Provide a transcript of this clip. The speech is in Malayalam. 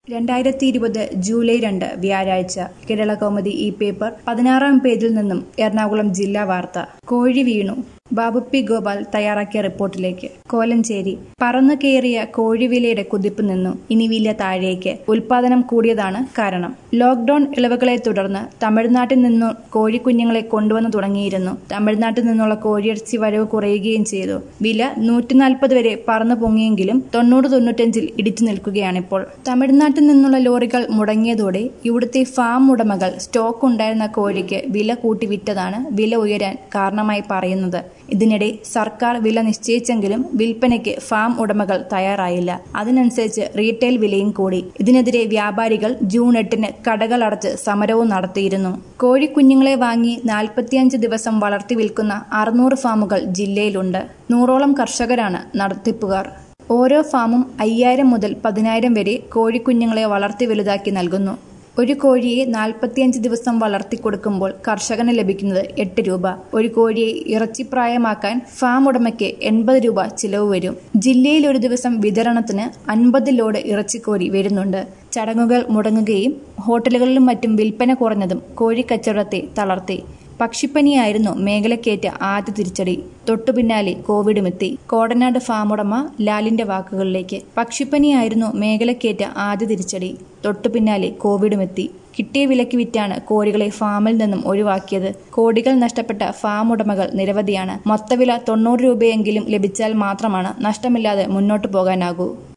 രണ്ടായിരത്തി ഇരുപത് ജൂലൈ രണ്ട് വ്യാഴാഴ്ച കേരള കൗമുദി ഈ പേപ്പർ പതിനാറാം പേജിൽ നിന്നും എറണാകുളം ജില്ലാ വാർത്ത കോഴി വീണു ബാബു പി ഗോപാൽ തയ്യാറാക്കിയ റിപ്പോർട്ടിലേക്ക് കോലഞ്ചേരി പറന്നു കയറിയ കോഴിവിലയുടെ കുതിപ്പ് നിന്നു ഇനി വില താഴേക്ക് ഉൽപാദനം കൂടിയതാണ് കാരണം ലോക്ഡൌൺ ഇളവുകളെ തുടർന്ന് തമിഴ്നാട്ടിൽ നിന്നു കോഴിക്കുഞ്ഞുങ്ങളെ കൊണ്ടുവന്നു തുടങ്ങിയിരുന്നു തമിഴ്നാട്ടിൽ നിന്നുള്ള കോഴിയിറച്ചി വരവ് കുറയുകയും ചെയ്തു വില നൂറ്റി നാൽപ്പത് വരെ പറന്നു പൊങ്ങിയെങ്കിലും തൊണ്ണൂറ് തൊണ്ണൂറ്റഞ്ചിൽ ഇടിച്ചു നിൽക്കുകയാണിപ്പോൾ തമിഴ്നാട്ടിൽ നിന്നുള്ള ലോറികൾ മുടങ്ങിയതോടെ ഇവിടുത്തെ ഫാം ഉടമകൾ സ്റ്റോക്ക് ഉണ്ടായിരുന്ന കോഴിക്ക് വില കൂട്ടി വിറ്റതാണ് വില ഉയരാൻ കാരണമായി പറയുന്നത് ഇതിനിടെ സർക്കാർ വില നിശ്ചയിച്ചെങ്കിലും വിൽപ്പനയ്ക്ക് ഫാം ഉടമകൾ തയ്യാറായില്ല അതിനനുസരിച്ച് റീറ്റെയിൽ വിലയും കൂടി ഇതിനെതിരെ വ്യാപാരികൾ ജൂൺ എട്ടിന് കടകൾ അടച്ച് സമരവും നടത്തിയിരുന്നു കോഴിക്കുഞ്ഞുങ്ങളെ വാങ്ങി നാൽപ്പത്തിയഞ്ച് ദിവസം വളർത്തി വിൽക്കുന്ന അറുന്നൂറ് ഫാമുകൾ ജില്ലയിലുണ്ട് നൂറോളം കർഷകരാണ് നടത്തിപ്പുകാർ ഓരോ ഫാമും അയ്യായിരം മുതൽ പതിനായിരം വരെ കോഴിക്കുഞ്ഞുങ്ങളെ വളർത്തി വലുതാക്കി നൽകുന്നു ഒരു കോഴിയെ നാൽപ്പത്തിയഞ്ച് ദിവസം വളർത്തി കൊടുക്കുമ്പോൾ കർഷകന് ലഭിക്കുന്നത് എട്ട് രൂപ ഒരു കോഴിയെ ഇറച്ചിപ്രായമാക്കാൻ ഫാം ഉടമയ്ക്ക് എൺപത് രൂപ ചിലവ് വരും ജില്ലയിൽ ഒരു ദിവസം വിതരണത്തിന് അൻപത് ലോഡ് ഇറച്ചിക്കോഴി വരുന്നുണ്ട് ചടങ്ങുകൾ മുടങ്ങുകയും ഹോട്ടലുകളിലും മറ്റും വിൽപ്പന കുറഞ്ഞതും കോഴിക്കച്ചവടത്തെ തളർത്തി പക്ഷിപ്പനിയായിരുന്നു മേഖലക്കേറ്റ ആദ്യ തിരിച്ചടി തൊട്ടു പിന്നാലെ കോവിഡും എത്തി കോടനാട് ഫാമുടമ ലാലിന്റെ വാക്കുകളിലേക്ക് പക്ഷിപ്പനിയായിരുന്നു മേഖലക്കേറ്റ ആദ്യ തിരിച്ചടി തൊട്ടു പിന്നാലെ കോവിഡും എത്തി കിട്ടിയ വിലയ്ക്ക് വിറ്റാണ് കോഴികളെ ഫാമിൽ നിന്നും ഒഴിവാക്കിയത് കോടികൾ നഷ്ടപ്പെട്ട ഫാം ഉടമകൾ നിരവധിയാണ് മൊത്തവില തൊണ്ണൂറ് രൂപയെങ്കിലും ലഭിച്ചാൽ മാത്രമാണ് നഷ്ടമില്ലാതെ മുന്നോട്ടു പോകാനാകൂ